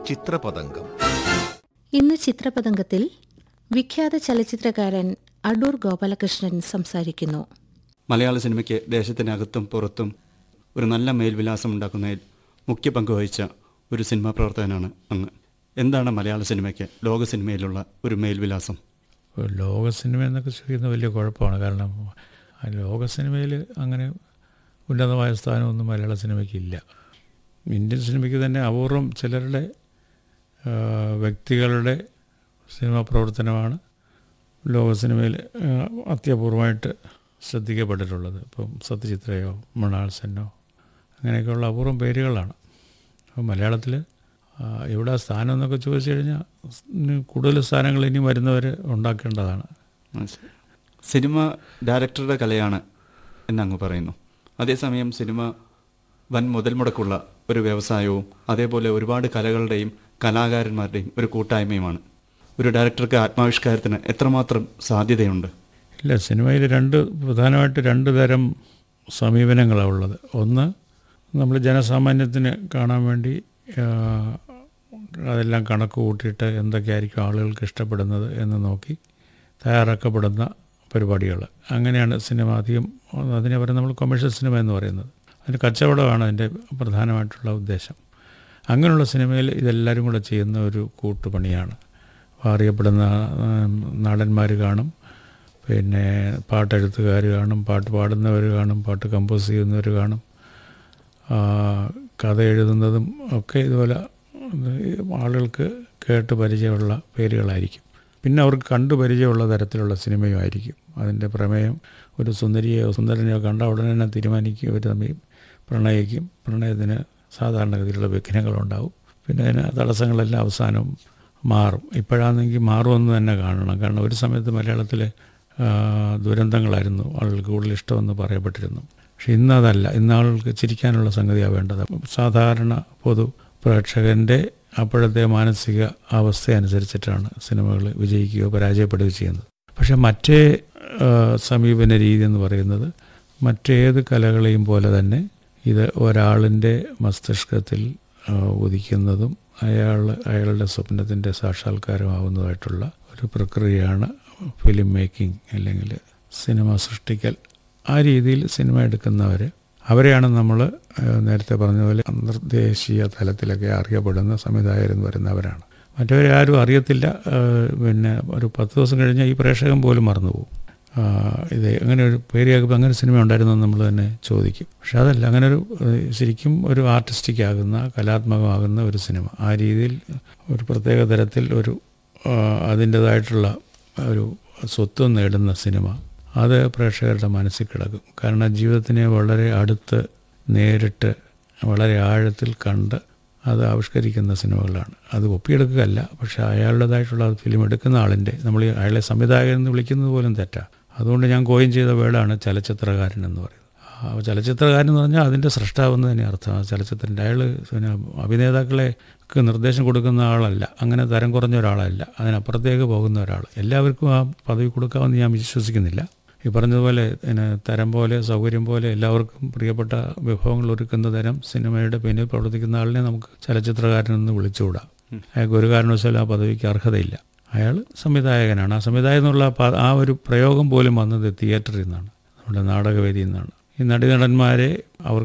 ചിത്രപതംഗം ഇന്ന് ചിത്രപതംഗത്തിൽ വിഖ്യാത ചലച്ചിത്രകാരൻ അടൂർ ഗോപാലകൃഷ്ണൻ സംസാരിക്കുന്നു മലയാള സിനിമയ്ക്ക് ദേശത്തിനകത്തും പുറത്തും ഒരു നല്ല മേൽവിലാസം ഉണ്ടാക്കുന്നതിൽ മുഖ്യ പങ്ക് വഹിച്ച ഒരു സിനിമാ പ്രവർത്തകനാണ് അങ്ങ് എന്താണ് മലയാള സിനിമയ്ക്ക് ലോക സിനിമയിലുള്ള ഒരു മേൽവിലാസം ഇപ്പോൾ ലോക സിനിമ എന്നൊക്കെ ചോദിക്കുന്ന വലിയ കുഴപ്പമാണ് കാരണം ആ ലോക സിനിമയിൽ അങ്ങനെ ഉന്നതമായ സ്ഥാനമൊന്നും മലയാള സിനിമയ്ക്ക് ഇല്ല ഇന്ത്യൻ സിനിമയ്ക്ക് തന്നെ അപൂർവം ചിലരുടെ ആ, വ്യക്തികളുടെ സിനിമാ പ്രവർത്തനമാണ് ലോക സിനിമയിൽ ആ, അത്യപൂർവമായിട്ട് ശ്രദ്ധിക്കപ്പെട്ടിട്ടുള്ളത് ഇപ്പം സത്യചിത്രയോ മൃണാൾ സെന്നോ അങ്ങനെയൊക്കെയുള്ള അപൂർവം പേരുകളാണ് അപ്പോൾ മലയാളത്തിൽ എവിടെ സ്ഥാനം എന്നൊക്കെ ചോദിച്ചു കഴിഞ്ഞാൽ ഇനി കൂടുതൽ സ്ഥാനങ്ങൾ ഇനി വരുന്നവർ ഉണ്ടാക്കേണ്ടതാണ് മനസ്സിലായി. സിനിമ ഡയറക്ടറുടെ കലയാണ് എന്നങ്ങ് പറയുന്നു അതേസമയം സിനിമ വൻ മുതൽ മുടക്കുള്ള ഒരു വ്യവസായവും അതേപോലെ ഒരുപാട് കലകളുടെയും കലാകാരന്മാരുടെയും ഒരു കൂട്ടായ്മയുമാണ് ഒരു ഡയറക്ടർക്ക് ആത്മാവിഷ്കാരത്തിന് എത്രമാത്രം സാധ്യതയുണ്ട് ഇല്ല സിനിമയിൽ രണ്ട് പ്രധാനമായിട്ട് രണ്ട് തരം സമീപനങ്ങളാണ് ഉള്ളത് ഒന്ന് നമ്മൾ ജനസാമാന്യത്തിന് കാണാൻ വേണ്ടി ആ, അതെല്ലാം കണക്ക് കൂട്ടിയിട്ട് എന്തൊക്കെയായിരിക്കും ആളുകൾക്ക് ഇഷ്ടപ്പെടുന്നത് എന്ന് നോക്കി തയ്യാറാക്കപ്പെടുന്ന പരിപാടികൾ അങ്ങനെയാണ് സിനിമ അധികം അതിനെ പറയുന്നത് നമ്മൾ കൊമേഴ്ഷ്യൽ സിനിമ എന്ന് പറയുന്നത് അതിന് കച്ചവടമാണ് അതിൻ്റെ പ്രധാനമായിട്ടുള്ള ഉദ്ദേശം അങ്ങനെയുള്ള സിനിമയിൽ ഇതെല്ലാവരും കൂടെ ചെയ്യുന്ന ഒരു കൂട്ടുപണിയാണ് അപ്പോൾ അറിയപ്പെടുന്ന നടന്മാർ കാണും പിന്നെ പാട്ടെഴുത്തുകാർ കാണും പാട്ട് പാടുന്നവർ കാണും പാട്ട് കമ്പോസ് ചെയ്യുന്നവർ കാണും ആ, കഥ എഴുതുന്നതും ഒക്കെ ഇതുപോലെ ആളുകൾക്ക് കേട്ട് പരിചയമുള്ള പേരുകളായിരിക്കും പിന്നെ അവർക്ക് കണ്ടു പരിചയമുള്ള തരത്തിലുള്ള സിനിമയും ആയിരിക്കും അതിൻ്റെ പ്രമേയം ഒരു സുന്ദരിയോ സുന്ദരനെയോ കണ്ട ഉടനെ തന്നെ തീരുമാനിക്കും ഇവർ തമ്മിൽ പ്രണയിക്കും പ്രണയത്തിന് സാധാരണഗതിയിലുള്ള വിഘ്നങ്ങളുണ്ടാവും പിന്നെ അതിന് തടസ്സങ്ങളെല്ലാം അവസാനം മാറും ഇപ്പോഴാണെങ്കിൽ മാറുമെന്ന് തന്നെ കാണണം കാരണം ഒരു സമയത്ത് മലയാളത്തിലെ ആ, ദുരന്തങ്ങളായിരുന്നു ആളുകൾക്ക് കൂടുതൽ ഇഷ്ടമെന്ന് പറയപ്പെട്ടിരുന്നു പക്ഷെ ഇന്നതല്ല ഇന്ന് ആളുകൾക്ക് ചിരിക്കാനുള്ള സംഗതിയാണ് വേണ്ടത് സാധാരണ പൊതു പ്രേക്ഷകൻ്റെ അപ്പോഴത്തെ മാനസിക അവസ്ഥ അനുസരിച്ചിട്ടാണ് സിനിമകൾ വിജയിക്കുകയോ പരാജയപ്പെടുകയോ ചെയ്യുന്നത് പക്ഷെ മറ്റേ ആ, സമീപന രീതി എന്ന് പറയുന്നത് മറ്റേത് കലകളെയും പോലെ തന്നെ ഇത് ഒരാളിൻ്റെ മസ്തിഷ്കത്തിൽ ആ, ഉദിക്കുന്നതും അയാൾ അയാളുടെ സ്വപ്നത്തിൻ്റെ സാക്ഷാത്കാരമാവുന്നതായിട്ടുള്ള ഒരു പ്രക്രിയയാണ് ഫിലിം മേക്കിംഗ് അല്ലെങ്കിൽ സിനിമ സൃഷ്ടിക്കൽ ആ രീതിയിൽ സിനിമ എടുക്കുന്നവർ അവരെയാണ് നമ്മൾ നേരത്തെ പറഞ്ഞ പോലെ അന്തർദേശീയ തലത്തിലൊക്കെ അറിയപ്പെടുന്ന സംവിധായകരെന്ന് വരുന്നവരാണ് മറ്റവരെ ആരും അറിയത്തില്ല ആ, പിന്നെ ഒരു പത്ത് ദിവസം കഴിഞ്ഞാൽ ഈ പ്രേക്ഷകൻ പോലും മറന്നുപോകും ആ, ഇത് അങ്ങനെ ഒരു പേര് കേൾക്കുമ്പോൾ അങ്ങനെ സിനിമ ഉണ്ടായിരുന്നു എന്ന് നമ്മൾ തന്നെ ചോദിക്കും പക്ഷെ അതല്ല അങ്ങനെ ഒരു ഏഹ്, ശരിക്കും ഒരു ആർട്ടിസ്റ്റിക് ആകുന്ന കലാത്മകമാകുന്ന ഒരു സിനിമ ആ രീതിയിൽ ഒരു പ്രത്യേക തരത്തിൽ ഒരു ആ, അതിൻ്റേതായിട്ടുള്ള ഒരു സ്വത്വം നേടുന്ന സിനിമ അത് പ്രേക്ഷകരുടെ മനസ്സിൽ കിടക്കും കാരണം ജീവിതത്തിനെ വളരെ അടുത്ത് നേരിട്ട് വളരെ ആഴത്തിൽ കണ്ട് അത് ആവിഷ്കരിക്കുന്ന സിനിമകളാണ് അത് ഒപ്പിയെടുക്കുകയല്ല പക്ഷെ അയാളുടേതായിട്ടുള്ള ഫിലിം എടുക്കുന്ന ആളിൻ്റെ നമ്മൾ ഈ അയാളെ സംവിധായകൻ എന്ന് വിളിക്കുന്നത് പോലും തെറ്റാണ് അതുകൊണ്ട് ഞാൻ കോയിൻ ചെയ്ത വേർഡാണ് ചലച്ചിത്രകാരൻ എന്ന് പറയുന്നത് ആ ചലച്ചിത്രകാരൻ എന്ന് പറഞ്ഞാൽ അതിൻ്റെ സൃഷ്ടാവെന്ന് തന്നെ അർത്ഥം ആ ചലച്ചിത്രൻ്റെ അയാൾ പിന്നെ അഭിനേതാക്കളെ ക്ക് നിർദ്ദേശം കൊടുക്കുന്ന ആളല്ല അങ്ങനെ തരം കുറഞ്ഞ ഒരാളല്ല അതിനപ്പുറത്തേക്ക് പോകുന്ന ഒരാൾ എല്ലാവർക്കും ആ പദവി കൊടുക്കാമെന്ന് ഞാൻ വിശ്വസിക്കുന്നില്ല ഈ പറഞ്ഞതുപോലെ പിന്നെ തരം പോലെ സൗകര്യം പോലെ എല്ലാവർക്കും പ്രിയപ്പെട്ട വിഭവങ്ങൾ ഒരുക്കുന്ന തരം സിനിമയുടെ പിന്നിൽ പ്രവർത്തിക്കുന്ന ആളിനെ നമുക്ക് ചലച്ചിത്രകാരനെന്ന് വിളിച്ചുകൂടാം അയാൾക്ക് ഒരു കാരണവശാലും ആ പദവിക്ക് അർഹതയില്ല അയാൾ സംവിധായകനാണ് ആ സംവിധായകൻ എന്നുള്ള പ- ആ ഒരു പ്രയോഗം പോലും വന്നത് തിയേറ്ററിൽ നിന്നാണ് നമ്മുടെ നാടകവേദിയിൽ നിന്നാണ് ഈ നടീനടന്മാരെ അവർ